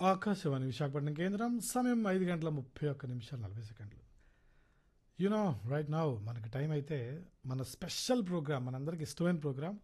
ఆకాశవాణి విశాఖపట్నం కేంద్రం సమయం ఐదు గంటల ముప్పై ఒక్క నిమిషాలు నలభై సెకండ్లు యూనో రైట్ నౌ మనకి టైం అయితే మన స్పెషల్ ప్రోగ్రామ్ మనందరికి ఇష్టమైన ప్రోగ్రామ్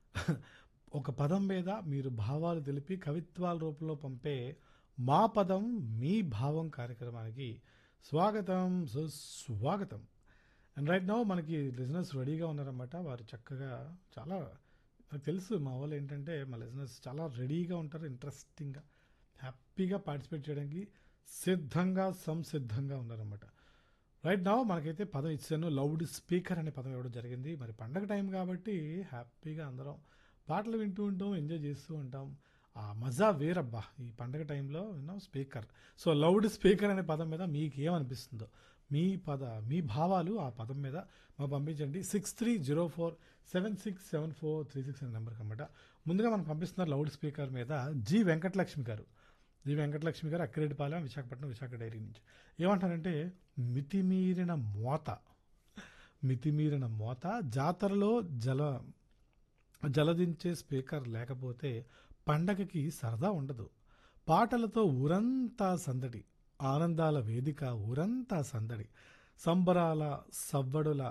ఒక పదం మీద మీరు భావాలు తెలిపి కవిత్వాల రూపంలో పంపే మా పదం మీ భావం కార్యక్రమానికి స్వాగతం సుస్వాగతం అండ్ రైట్ నౌ మనకి లిజనర్స్ రెడీగా ఉన్నారన్నమాట వారు చక్కగా చాలా నాకు తెలుసు మా వాళ్ళు ఏంటంటే మా లిజనర్స్ చాలా రెడీగా ఉంటారు ఇంట్రెస్టింగ్గా హ్యాపీగా పార్టిసిపేట్ చేయడానికి సిద్ధంగా సంసిద్ధంగా ఉన్నారన్నమాట రైట్ నౌ మనకైతే పదం ఇచ్చాను లౌడ్ స్పీకర్ అనే పదం ఇవ్వడం జరిగింది మరి పండగ టైం కాబట్టి హ్యాపీగా అందరం పాటలు వింటూ ఉంటాం ఎంజాయ్ చేస్తూ ఉంటాం ఆ మజా వేరబ్బా ఈ పండగ టైంలో you know speaker so loud speaker అనే పదం మీద మీకు ఏమనిపిస్తుందో మీ పద మీ భావాలు ఆ పదం మీద మాకు పంపించండి six three zero four seven six seven four three six అనే నెంబర్కి అనమాట ముందుగా మనకు పంపిస్తున్నారు లౌడ్ స్పీకర్ మీద జి వెంకటలక్ష్మి గారు జి వెంకటలక్ష్మి గారు అక్కిరెడ్డిపాలెం విశాఖపట్నం విశాఖ డైరీ నుంచి ఏమంటారంటే మితిమీరిన మోత మితిమీరిన మోత జాతరలో జల జలదించే స్పీకర్ లేకపోతే పండగకి సరదా ఉండదు పాటలతో ఊరంతా సందడి ఆనందాల వేదిక ఊరంతా సందడి సంబరాల సవ్వడుల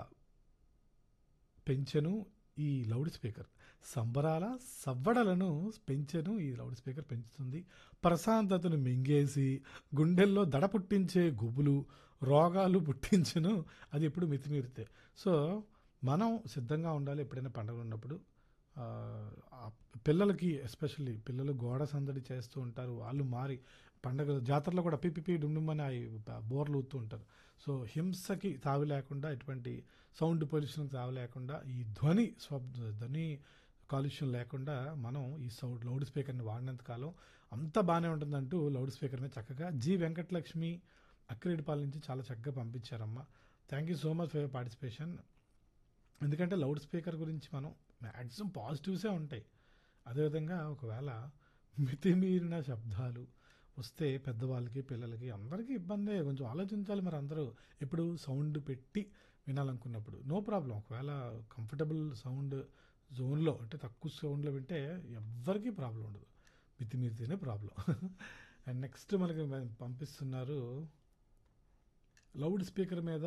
పెంచెను ఈ లౌడ్ స్పీకర్ సంబరాల సవ్వడలను పెంచెను ఈ లౌడ్ స్పీకర్ పెంచుతుంది ప్రశాంతతను మింగేసి గుండెల్లో దడ పుట్టించే గుబులు రోగాలు పుట్టించను అది ఎప్పుడు మితిమీరితే సో మనం సిద్ధంగా ఉండాలి ఎప్పుడైనా పండుగలు ఉన్నప్పుడు ఆ, ఆ పిల్లలకి ఎస్పెషల్లీ పిల్లలు గోడ సందడి చేస్తూ ఉంటారు వాళ్ళు మారి పండగ జాతరలో కూడా పిపిపి డుమ్డుమ్మని ఆ బోర్లు ఊతూ ఉంటారు సో హింసకి తావి లేకుండా ఎటువంటి సౌండ్ పొల్యూషన్కి తావి లేకుండా ఈ ధ్వని శబ్ద ధ్వని కాలుష్యం లేకుండా మనం ఈ సౌండ్ లౌడ్ స్పీకర్ని వాడినంత కాలం అంతా బాగానే ఉంటుందంటూ లౌడ్ స్పీకర్ మీద చక్కగా జి వెంకటలక్ష్మి అక్కిరెడ్డిపాలెం నుంచి చాలా చక్కగా పంపించారమ్మా thank you so much for your participation ఎందుకంటే లౌడ్ స్పీకర్ గురించి మనం మ్యాక్సిమం పాజిటివ్సే ఉంటాయి అదేవిధంగా ఒకవేళ మితిమీరిన శబ్దాలు వస్తే పెద్దవాళ్ళకి పిల్లలకి అందరికీ ఇబ్బందే కొంచెం ఆలోచించాలి మరి అందరూ ఎప్పుడు సౌండ్ పెట్టి వినాలనుకున్నప్పుడు నో ప్రాబ్లం ఒకవేళ కంఫర్టబుల్ సౌండ్ జోన్లో అంటే తక్కువ సౌండ్లో వింటే ఎవ్వరికీ ప్రాబ్లం ఉండదు మితిమీరితేనే ప్రాబ్లం అండ్ నెక్స్ట్ మనకి పంపిస్తున్నారు లౌడ్ స్పీకర్ మీద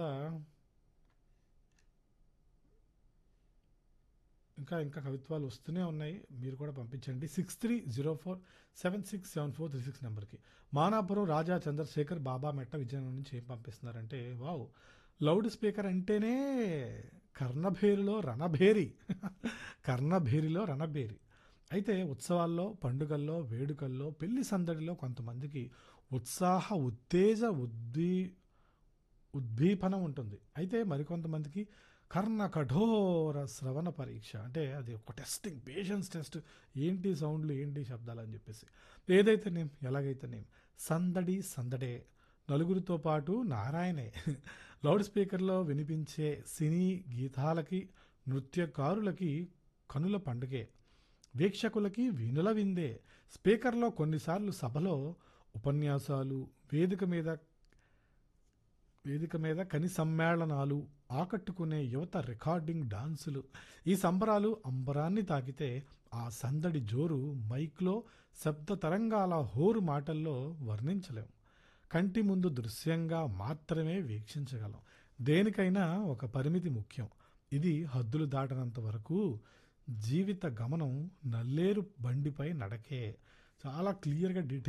ఇంకా ఇంకా కవిత్వాలు వస్తూనే ఉన్నాయి మీరు కూడా పంపించండి six three zero four seven six seven four three six నెంబర్కి మానాపురం రాజా చంద్రశేఖర్ బాబా మెట్ట విజయనగరం నుంచి ఏం పంపిస్తున్నారంటే వావ్ లౌడ్ స్పీకర్ అంటేనే కర్ణభేరిలో రణభేరి కర్ణభేరిలో రణభేరి అయితే ఉత్సవాల్లో పండుగల్లో వేడుకల్లో పెళ్లి సందడిలో కొంతమందికి ఉత్సాహ ఉత్తేజ ఉద్దీ ఉద్దీపనం ఉంటుంది అయితే మరికొంతమందికి కర్ణ కఠోర శ్రవణ పరీక్ష అంటే అది ఒక టెస్టింగ్ పేషెన్స్ టెస్ట్ ఏంటి సౌండ్లు ఏంటి శబ్దాలు అని చెప్పేసి ఏదైతేనేం ఎలాగైతేనేం సందడి సందడే నలుగురితో పాటు నారాయణే లౌడ్ స్పీకర్లో వినిపించే సినీ గీతాలకి నృత్యకారులకి కనుల పండుగే వీక్షకులకి వినుల విందే స్పీకర్లో కొన్నిసార్లు సభలో ఉపన్యాసాలు వేదిక మీద వేదిక మీద కని సమ్మేళనాలు ఆకట్టుకునే యువత రికార్డింగ్ డాన్సులు ఈ సంబరాలు అంబరాన్ని తాకితే ఆ సందడి జోరు మైక్లో శబ్ద తరంగాల హోరు మాటల్లో వర్ణించలేం కంటి ముందు దృశ్యంగా మాత్రమే వీక్షించగలం దేనికైనా ఒక పరిమితి ముఖ్యం ఇది హద్దులు దాటనంత వరకు జీవిత గమనం నల్లేరు బండిపై నడకే చాలా క్లియర్గా డీటెయిల్